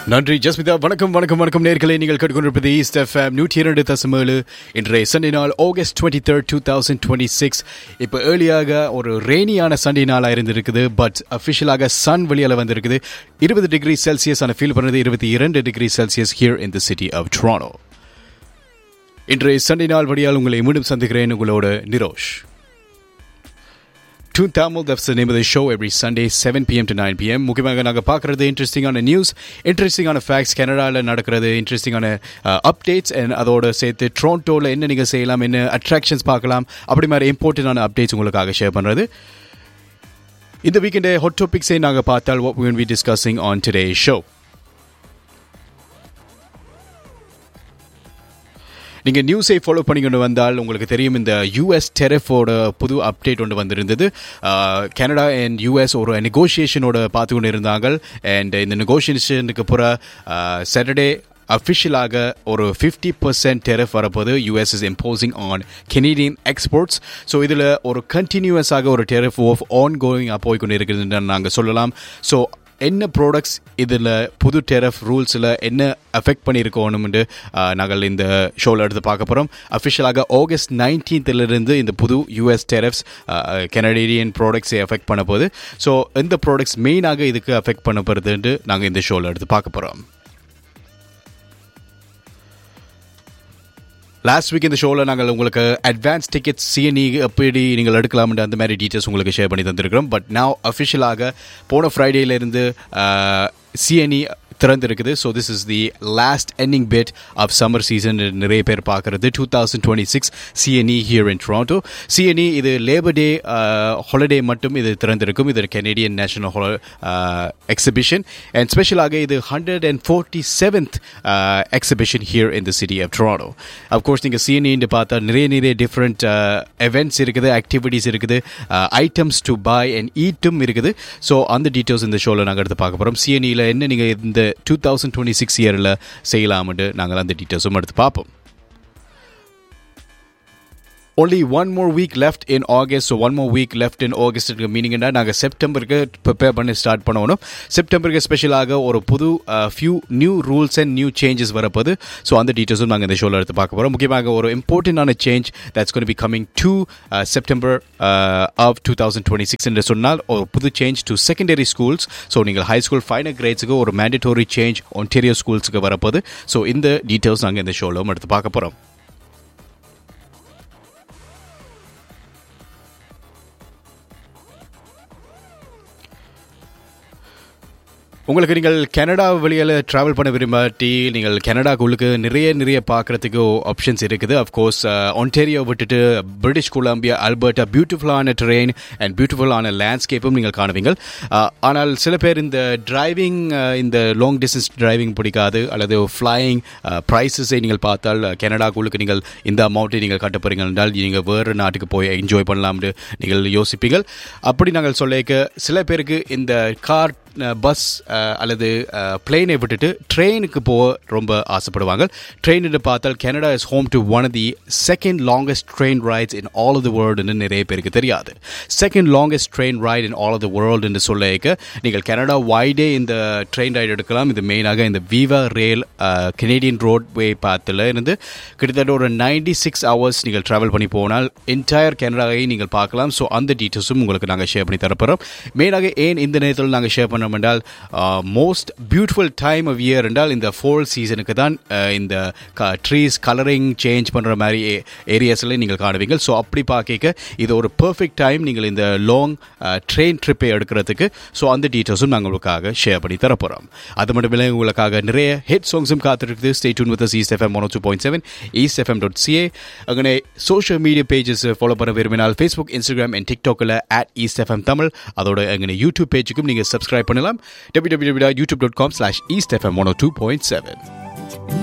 நன்றி ஜஸ்மிதா வணக்கம் வணக்கம் வணக்கம் நேர்களை நீங்கள் கேட்டுக்கொண்டிருப்பது ஈஸ்ட் எஃப்எம் நூற்றி இரண்டு தசம் ஏழு இன்றைய சண்டே நாள் August twenty third two thousand twenty six இப்போ ஏர்லியாக ஒரு ரெய்னியான சண்டே நாளாக இருந்திருக்குது பட் அஃபிஷியலாக சன் வெளியால் வந்திருக்குது இருபது டிகிரி செல்சியஸ் ஆன ஃபீல் பண்ணுறது இருபத்தி இரண்டு degree Celsius here in the city of Toronto இன்றைய சண்டே நாள் வழியால் உங்களை மீண்டும் சந்திக்கிறேன் உங்களோட Nirosh Toon Tamil, that's the name of the show every Sunday, 7 p.m. to 9 p.m. முக்கியமாக நாங்கள் பார்க்குறது இன்ட்ரெஸ்டிங்கான நியூஸ் இன்ட்ரெஸ்டிங்கான ஃபேக்ட்ஸ் கனடாவில் நடக்கிறது இன்ட்ரெஸ்டிங்கான அப்டேட்ஸ் அண்ட் அதோட சேர்த்து ட்ரோண்டோவில் என்ன நீங்கள் செய்யலாம் என்ன அட்ராக்ஷன்ஸ் பார்க்கலாம் அப்படி மாதிரி இம்பார்ட்டண்டான அப்டேட்ஸ் உங்களுக்காக ஷேர் பண்ணுறது இந்த வீக்கெண்டே ஹாட் டாபிக்ஸை நாங்கள் பார்த்தால் what we will be discussing on today's show நீங்கள் நியூஸை ஃபாலோ பண்ணிக்கொண்டு வந்தால் உங்களுக்கு தெரியும் இந்த யூஎஸ் டெரஃபோட புது அப்டேட் ஒன்று வந்திருந்தது கனடா அண்ட் யூஎஸ் ஒரு நெகோசியேஷனோட பார்த்து கொண்டு இருந்தாங்க அண்ட் இந்த நெகோசியேஷனுக்கு புற சாட்டர்டே அஃபிஷியலாக ஒரு ஃபிஃப்டி பர்சன்ட் டெரஃப் வரப்போது US is imposing on Canadian exports so இதில் ஒரு கண்டினியூஸாக ஒரு டெரஃப் ஆஃப் ஆன் கோயிங்காக போய் கொண்டு இருக்குதுன்னு நாங்கள் சொல்லலாம் ஸோ என்ன ப்ராடக்ட்ஸ் இதில் புது டெரஃப் ரூல்ஸில் என்ன அஃபெக்ட் பண்ணியிருக்கோணும்னு நாங்கள் இந்த ஷோவில் எடுத்து பார்க்க போகிறோம் அஃபிஷியலாக ஆகஸ்ட் நைன்டீன்த்திலிருந்து இந்த புது யூஎஸ் டெரஃப்ஸ் கனடியன் ப்ராடக்ட்ஸை அஃபெக்ட் பண்ண போகுது ஸோ இந்த ப்ராடக்ட்ஸ் மெயினாக இதுக்கு அஃபெக்ட் பண்ண போகிறதுன்ட்டு நாங்கள் இந்த ஷோவில் எடுத்து பார்க்க போகிறோம் லாஸ்ட் வீக் இந்த ஷோவில் நாங்கள் உங்களுக்கு அட்வான்ஸ் டிக்கெட்ஸ் சிஎன்இ எப்படி நீங்கள் எடுக்கலாம்னு அந்த மாதிரி டீட்டெயில்ஸ் உங்களுக்கு ஷேர் பண்ணி தந்திருக்கிறோம் பட் நான் அஃபிஷியலாக போன ஃப்ரைடேலேருந்து சிஎன்இ திறந்திருக்குது so this is the last ending bit of summer season நிறைய பேர் பார்க்குறது two thousand twenty six CNE here in Toronto CNE இது லேபர் டே ஹாலிடே மட்டும் இது திறந்திருக்கும் இது கெனடியன் நேஷனல் எக்ஸிபிஷன் அண்ட் ஸ்பெஷலாக இது hundred and forty seventh exhibition here in the city of Toronto of course நீங்கள் சிஎன்இன்னு பார்த்தா நிறைய நிறைய டிஃப்ரெண்ட் எவெண்ட்ஸ் இருக்குது ஆக்டிவிட்டீஸ் இருக்குது ஐட்டம்ஸ் டு பாய் அண்ட் ஈட்டும் இருக்குது ஸோ அந்த டீட்டெயில்ஸ் இந்த ஷோவில் நாங்கள் எடுத்து பார்க்க போகிறோம் சிஎன்இயில் என்ன நீங்கள் இந்த டூ தௌசண்ட் டுவெண்ட்டி சிக்ஸ் இயரில் செய்யலாம்னு நாங்கள் அந்த டீட்டெயில்ஸும் எடுத்து பார்ப்போம் only one more week left in August, so one more week left in August மீனிங்னா நாங்கள் செப்டம்பருக்கு ப்ரிப்பேர் பண்ணி ஸ்டார்ட் பண்ணணும் செப்டம்பருக்கு ஸ்பெஷலாக ஒரு புது few new rules and new changes வரப்போது ஸோ அந்த டீட்டெயில்ஸும் நாங்கள் இந்த ஷோவில் எடுத்து பார்க்க போகிறோம் முக்கியமாக ஒரு இம்பார்ட்டண்டான சேஞ்ச் தட்ஸ் கொண்டு be coming to September of two thousand twenty six என்று சொன்னால் ஒரு புது change to secondary schools so நீங்கள் ஹை ஸ்கூல் ஃபைனல் கிரேட்ஸுக்கு ஒரு மேண்டட்டோரி சேஞ்ச் ஒன்டேரியோ ஸ்கூல்ஸுக்கு வரப்போது ஸோ இந்த டீட்டெயில்ஸ் நாங்கள் இந்த ஷோவில் எடுத்து பார்க்க போகிறோம் உங்களுக்கு நீங்கள் கனடா வழியில் ட்ராவல் பண்ண விரும்பாட்டி நீங்கள் கனடாக்குள்ளுக்கு நிறைய நிறைய பார்க்குறதுக்கு ஆப்ஷன்ஸ் இருக்குது அஃப்கோர்ஸ் ஒன்டேரியோ விட்டுட்டு பிரிட்டிஷ் கொலம்பியா அல்பர்ட்டா பியூட்டிஃபுல்லான ட்ரெயின் அண்ட் பியூட்டிஃபுல்லான லேண்ட்ஸ்கேப்பும் நீங்கள் காணுவீங்க ஆனால் சில பேர் இந்த டிரைவிங் இந்த லாங் டிஸ்டன்ஸ் டிரைவிங் பிடிக்காது அல்லது ஃப்ளையிங் ப்ரைஸஸை நீங்கள் பார்த்தால் கனடாக்குள்ளுக்கு நீங்கள் இந்த அமௌண்ட்டை நீங்கள் கட்ட போகிறீங்க என்றால் நீங்கள் வேறு நாட்டுக்கு போய் என்ஜாய் பண்ணலாம்னு நீங்கள் யோசிப்பீங்க அப்படி நாங்கள் சொல்லிக்க சில பேருக்கு இந்த கார் பஸ் அல்லது பிளெயினை விட்டுட்டு ட்ரெயினுக்கு போக ரொம்ப ஆசைப்படுவாங்க ட்ரெயின் பார்த்தால் Canada is home to one of the second longest train rides in all of the வேர்ல்டுன்னு நிறைய பேருக்கு தெரியாது second longest train ride in all of the world என்று சொல்லிக்க நீங்கள் கனடா வைடே இந்த ட்ரெயின் ரைடு எடுக்கலாம் இது மெயினாக இந்த வீவா ரேல் கெனேடியன் ரோட்வே பாத்தில் இருந்து கிட்டத்தட்ட ஒரு நைன்டி சிக்ஸ் ஹவர்ஸ் நீங்கள் ட்ராவல் பண்ணி போனால் என்டையர் கனடாவை நீங்கள் பார்க்கலாம் ஸோ அந்த டீட்டெயில்ஸும் உங்களுக்கு நாங்கள் ஷேர் பண்ணி தரப்போகிறோம் மெயினாக ஏன் இந்த நேரத்தில் நாங்கள் ஷேர் பண்ண பண்ணோம் என்றால் most beautiful time of year என்றால் இந்த ஃபோல் சீசனுக்கு தான் இந்த ட்ரீஸ் கலரிங் சேஞ்ச் பண்ணுற மாதிரி ஏரியாஸில் நீங்கள் காணுவீங்க ஸோ அப்படி பார்க்க இது ஒரு பர்ஃபெக்ட் டைம் நீங்கள் இந்த லாங் ட்ரெயின் ட்ரிப்பை எடுக்கிறதுக்கு ஸோ அந்த டீட்டெயில்ஸும் நாங்கள் உங்களுக்காக ஷேர் பண்ணி தரப்போகிறோம் அது மட்டும் இல்லை உங்களுக்காக நிறைய ஹிட் சாங்ஸும் காத்திருக்குது stay tuned with East FM one two point seven East FM dot CA அங்கே சோஷியல் மீடியா பேஜஸ் ஃபாலோ பண்ண விரும்பினால் ஃபேஸ்புக் இன்ஸ்டாகிராம் அண்ட் டிக்டாக்கில் அட் ஈஸ்ட் எஃப்எம் தமிழ் அதோட எங்கள் யூடியூப் பேஜுக்கும் நீங்கள் சப்ஸ்கிரைப் பண்ணலாம் www.youtube.com slash eastfm102.7